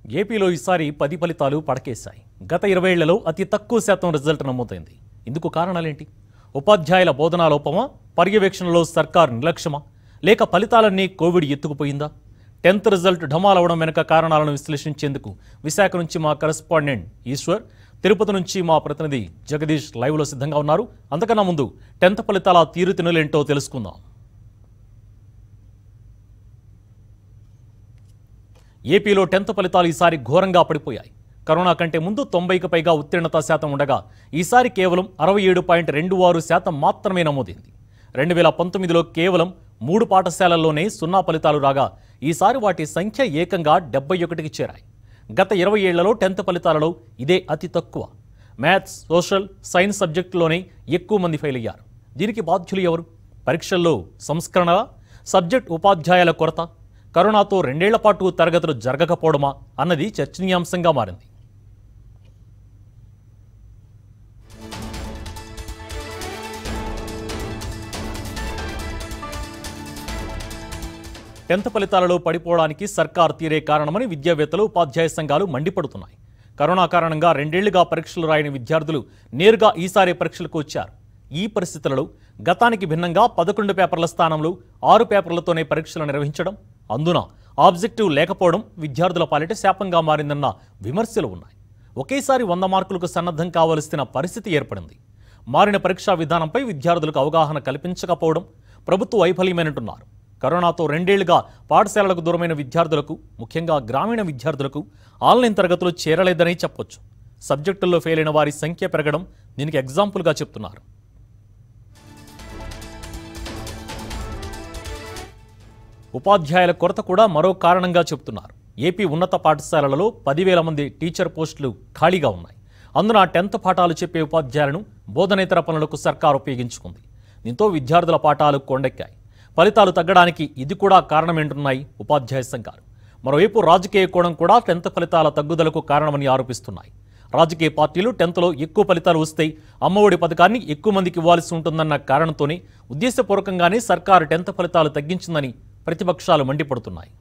ఏపీలో ఈసారి పది ఫలితాలు పడకేశాయి గత ఇరవై ఏళ్లలో అతి తక్కువ శాతం రిజల్ట్ నమోదైంది ఇందుకు కారణాలేంటి ఉపాధ్యాయుల బోధనా లోపమా పర్యవేక్షణలో సర్కార్ నిర్లక్ష్యమా లేక ఫలితాలన్నీ కోవిడ్ ఎత్తుకుపోయిందా టెన్త్ రిజల్ట్ ఢమాలవడం వెనుక కారణాలను విశ్లేషించేందుకు విశాఖ నుంచి మా కరెస్పాండెంట్ ఈశ్వర్ తిరుపతి నుంచి మా ప్రతినిధి జగదీష్ లైవ్లో సిద్ధంగా ఉన్నారు అంతకన్నా ముందు టెన్త్ ఫలితాల తీరుతెనులేంటో తెలుసుకుందాం ఏపీలో టెన్త్ ఫలితాలు ఈసారి ఘోరంగా పడిపోయాయి కరోనా కంటే ముందు తొంభైకి పైగా ఉత్తీర్ణత శాతం ఉండగా ఈసారి కేవలం అరవై ఏడు పాయింట్ రెండు ఆరు శాతం మాత్రమే నమోదైంది రెండు వేల పంతొమ్మిదిలో కేవలం మూడు పాఠశాలల్లోనే సున్నా ఫలితాలు రాగా ఈసారి వాటి సంఖ్య ఏకంగా డెబ్బై ఒకటికి చేరాయి గత ఇరవై ఏళ్లలో టెన్త్ ఫలితాలలో ఇదే అతి తక్కువ మ్యాథ్స్ సోషల్ సైన్స్ సబ్జెక్టులోనే ఎక్కువ మంది ఫెయిల్ అయ్యారు దీనికి బాధ్యులు ఎవరు పరీక్షల్లో సంస్కరణ సబ్జెక్ట్ ఉపాధ్యాయుల కొరత కరోనాతో రెండేళ్ల పాటు తరగతులు జరగకపోవడమా అన్నది చర్చనీయాంశంగా మారింది టెన్త్ ఫలితాలలో పడిపోవడానికి సర్కార్ తీరే కారణమని విద్యావేత్తలు ఉపాధ్యాయ సంఘాలు మండిపడుతున్నాయి కరోనా కారణంగా రెండేళ్లుగా పరీక్షలు రాయని విద్యార్థులు నేరుగా ఈసారి పరీక్షలకు వచ్చారు ఈ పరిస్థితులలో గతానికి భిన్నంగా పదకొండు పేపర్ల స్థానంలో ఆరు పేపర్లతోనే పరీక్షలు నిర్వహించడం అందున ఆబ్జెక్టివ్ లేకపోవడం విద్యార్థుల పాలిట శాపంగా మారిందన్న విమర్శలు ఉన్నాయి ఒకేసారి వంద మార్కులకు సన్నద్ధం కావలసిన పరిస్థితి ఏర్పడింది మారిన పరీక్షా విధానంపై విద్యార్థులకు అవగాహన కల్పించకపోవడం ప్రభుత్వ వైఫల్యమేనంటున్నారు కరోనాతో రెండేళ్లుగా పాఠశాలలకు దూరమైన విద్యార్థులకు ముఖ్యంగా గ్రామీణ విద్యార్థులకు ఆన్లైన్ తరగతులు చేరలేదని చెప్పొచ్చు సబ్జెక్టుల్లో ఫెయిల్ అయిన వారి సంఖ్య పెరగడం దీనికి ఎగ్జాంపుల్గా చెప్తున్నారు ఉపాధ్యాయుల కొరత కూడా మరో కారణంగా చెబుతున్నారు ఏపీ ఉన్నత పాఠశాలలలో పదివేల మంది టీచర్ పోస్టులు ఖాళీగా ఉన్నాయి అందున టెన్త్ పాఠాలు చెప్పే ఉపాధ్యాయులను బోధనేతర పనులకు సర్కార్ ఉపయోగించుకుంది దీంతో విద్యార్థుల పాఠాలు కొండెక్కాయి ఫలితాలు తగ్గడానికి ఇది కూడా కారణమేంటున్నాయి ఉపాధ్యాయ సంఘాలు మరోవైపు రాజకీయ కోణం కూడా టెన్త్ ఫలితాల తగ్గుదలకు కారణమని ఆరోపిస్తున్నాయి రాజకీయ పార్టీలు టెన్త్లో ఎక్కువ ఫలితాలు వస్తే అమ్మఒడి పథకాన్ని ఎక్కువ మందికి ఇవ్వాల్సి ఉంటుందన్న కారణంతోనే ఉద్దేశపూర్వకంగానే సర్కారు టెన్త్ ఫలితాలు తగ్గించిందని ప్రతిపక్షాలు మండిపడుతున్నాయి